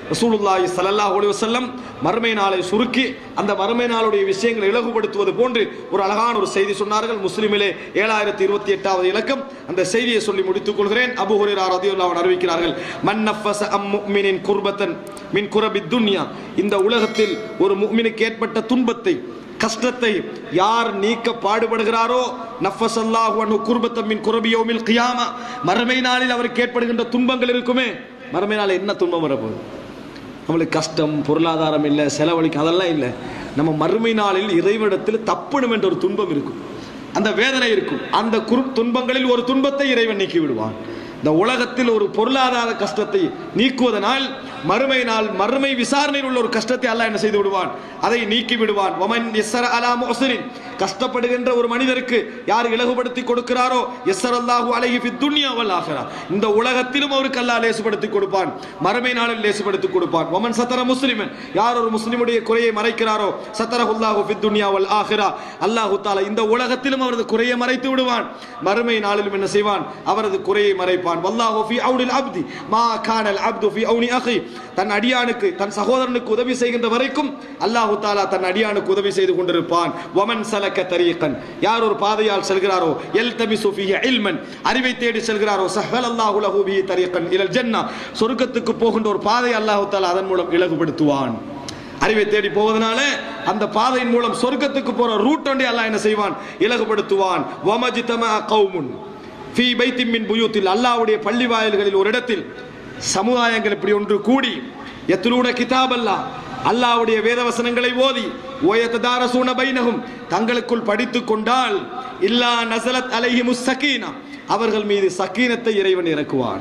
ரசூலுல்லாஹி ஸல்லல்லாஹு அலைஹி வஸல்லம் மறுமை நாளை சுருக்கி அந்த மறுமை நாளுடைய விஷயங்களை இலகுபடுத்துவது போன்று ஒரு அழகான ஒரு செய்தி சொன்னார்கள் முஸ்லிமிலே ஏழாயிரத்தி இருபத்தி எட்டாவது இலக்கம் அந்த செய்தியை சொல்லி முடித்துக் கொள்கிறேன் அபு ஹுரைரா ரதியுல்லாஹு அன்ஹு அறிவிக்கிறார்கள் மன் நஃபஸ அம் முஃமினின் குர்பத்தன் மின் குரபித் துன்யா இந்த உலகத்தில் ஒரு முஃமினுக்கு ஏற்பட்ட துன்பத்தை கஷ்டத்தை யார் நீக்க பாடுபடுகிறாரோ நஃபஸ் அல்லாஹு அன்ஹு குர்பத்தம் மின் குரபி யௌமில் கியாமா மறுமை நாளில் அவருக்கு ஏற்படுகின்ற துன்பங்கள் இருக்குமே மறுமை நாளில் என்ன துன்பம் வரப்போகுது நம்மளுக்கு கஷ்டம் பொருளாதாரம் இல்லை செலவழிக்க அதெல்லாம் இல்லை நம்ம மறுமை நாளில் இறைவனிடத்தில் தப்பணும் என்ற ஒரு துன்பம் இருக்கும் அந்த வேதனை இருக்கும் அந்த குறு துன்பங்களில் ஒரு துன்பத்தை இறைவன் நீக்கி விடுவான் இந்த உலகத்தில் ஒரு பொருளாதார கஷ்டத்தை நீக்குவதனால் மறுமை நாள் மறுமை விசாரணையில் உள்ள ஒரு கஷ்டத்தை அல்லாஹ் என்ன செய்து விடுவான் அதை நீக்கி விடுவான் ஒமன் எஸ்ஸர அலா முஹ்சினின் கஷ்டப்படுகின்ற ஒரு மனிதருக்கு யார் இலகுபடுத்தி கொடுக்கிறாரோ எஸ்ஸர் அல்லாஹு அலைஹி ஃபித் துன்யா வல் ஆখিরা இந்த உலகத்திலும் அவருக்கு அல்லாஹ் லேசுபடுத்தி கொடுப்பான் மறுமை நாளில் லேசுபடுத்தி கொடுப்பான் ஒமன் சத்தர முஸ்லிமன் யார் ஒரு முஸ்லிமுடைய குறையை மறைக்கிறாரோ சத்தரஹுல்லாஹு ஃபித் துன்யா வல் ஆখিরা அல்லாஹு தஆலா இந்த உலகத்திலும் அவரது குறையை மறைத்து விடுவான் மறுமை நாளிலும் என்ன செய்வான் அவரது குறையை மறைப்பான் வல்லாஹு ஃபி அவுனில் அப்தி மா கானல் அப்து ஃபி அவுனி அஹி தன் அடியானுக்கு தன் சகோதரனுக்கு உதவி செய்கின்ற வரைக்கும் அல்லாஹு தாலா தன் அடியானுக்கு உதவி செய்து கொண்டிருப்பான் ஒமன் சலக்க தரீகன் யார் ஒரு பாதையால் செல்கிறாரோ எல் தமிசு ஃபீஹி இல்மன் அறிவை தேடி செல்கிறாரோ சஹல் அல்லாஹு லஹு பிஹி தரீகன் இலல் ஜன்னா சொர்க்கத்துக்கு போகின்ற ஒரு பாதை அல்லாஹு தாலா அதன் மூலம் இலகுபடுத்துவான் அறிவை தேடி போவதனால அந்த பாதையின் மூலம் சொர்க்கத்துக்கு போற ரூட் ஒன்றே அல்லாஹ் என்ன செய்வான் இலகுபடுத்துவான் வமஜிதம கௌமுன் ஃபீ பைத்தின் மின் புயூத்தில் அல்லாஹ்வுடைய பள்ளி வாயில்களில் ஒரு இடத்தில் சமுதாயங்கள் இப்படி ஒன்று கூடி எத்துலூன கிதாப் அல்லாஹ் அல்லாஹ்வுடைய வேதவசனங்களை ஓதி ஓயத்ததாரசூன பைனகும் தங்களுக்குள் படித்துக் கொண்டால் இல்லா நசலத் அலைஹிமுஸ் சக்கீனா அவர்கள் மீது சக்கீனத்தை இறைவன் இறக்குவான்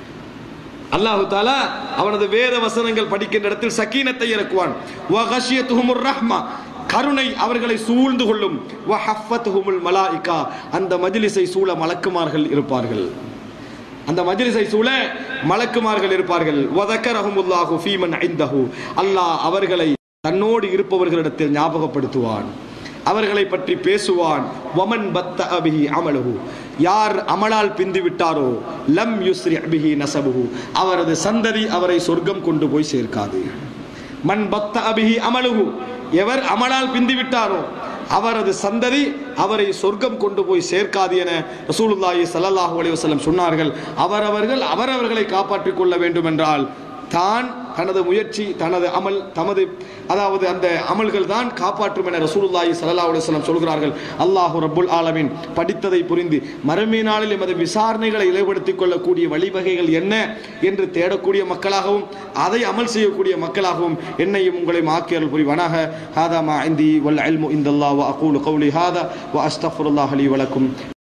அல்லாஹு தாலா அவனது வேத வசனங்கள் படிக்கின்ற இடத்தில் சக்கீனத்தை இறக்குவான் வகஷியத்துஹுமுர் ரஹ்மா கருணை அவர்களை சூழ்ந்து கொள்ளும் வஹஃபத்துஹுமுல் மலாயிகா அந்த மஜ்லிஸை சூழ மலக்குமார்கள் இருப்பார்கள் அந்த மஜ்லிஸை சூழ மலக்குமார்கள் இருப்பார்கள் வதக்கரஹுமுல்லாஹு ஃபீமன் ஐந்தஹு அல்லாஹ் அவர்களை தன்னோடு இருப்பவர்களிடத்தில் ஞாபகப்படுத்துவான் அவர்களை பற்றி பேசுவான் வமன் பத்த அபிஹி அமலுஹு யார் அமலால் பிந்து விட்டாரோ லம் யுஸ்ரி அபிஹி நசபுஹு அவரது சந்ததி அவரை சொர்க்கம் கொண்டு போய் சேர்க்காது மன் பத்த அபிஹி அமலுஹு எவர் அமலால் பிந்து விட்டாரோ அவரது சந்ததி அவரை சொர்க்கம் கொண்டு போய் சேர்க்காது என ரசூலுல்லாஹி ஸல்லல்லாஹு அலைஹி வஸல்லம் சொன்னார்கள் அவரவர்கள் அவரவர்களை காப்பாற்றிக் கொள்ள வேண்டும் என்றால் தான் தனது முயற்சி தனது அமல் தமது அதாவது அந்த அமல்கள் தான் காப்பாற்றும் என ரசூலுல்லாஹி ஸல்லல்லாஹு அலைஹி வஸல்லம் சொல்கிறார்கள் அல்லாஹு ரப்புல் ஆலமீன் படித்ததை புரிந்து மறுமை நாளில் எமது விசாரணைகளை இலைப்படுத்திக் கொள்ளக்கூடிய வழிவகைகள் என்ன என்று தேடக்கூடிய மக்களாகவும் அதை அமல் செய்யக்கூடிய மக்களாகவும் என்னையும் உங்களையும் ஆக்கியர்கள் புரிவானாக ஹாதா மா இந்தி வல் இல்மு இந்தல்லாஹ் வ அகூலு கௌலி ஹாதா வ அஸ்தக்ஃபிருல்லாஹ் லி வலக்கும்